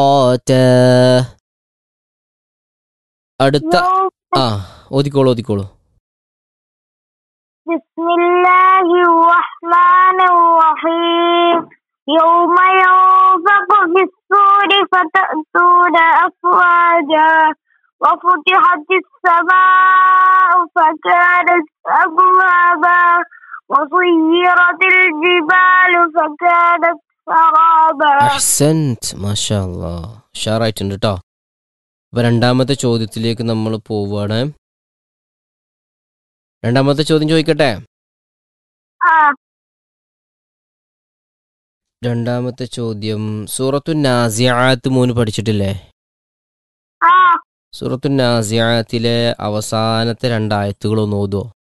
അടുത്ത يوم ആ ഓതിക്കോളൂ ഓതിക്കോളൂ بسم الله الرحمن الرحيم يوم ينفق في الصور فتأتون أفواجا وفتحت السماء فكانت أبوابا وسيرت الجبال فكانت سرابا അഹ്സൻറ്റ് മാഷാ അല്ലാ ഉഷാറായിട്ടുണ്ട് കേട്ടോ അപ്പൊ രണ്ടാമത്തെ ചോദ്യത്തിലേക്ക് നമ്മൾ പോവുകയാണ് രണ്ടാമത്തെ ചോദ്യം ചോദിക്കട്ടെ آه രണ്ടാമത്തെ ചോദ്യം സൂറത്തു നാസിയാത്ത് മൂന്ന് പഠിച്ചിട്ടില്ലേ آه സൂറത്തു നാസിയാത്തിലെ അവസാനത്തെ രണ്ടായത്തുകൾ ഒന്ന് ഓതുവോ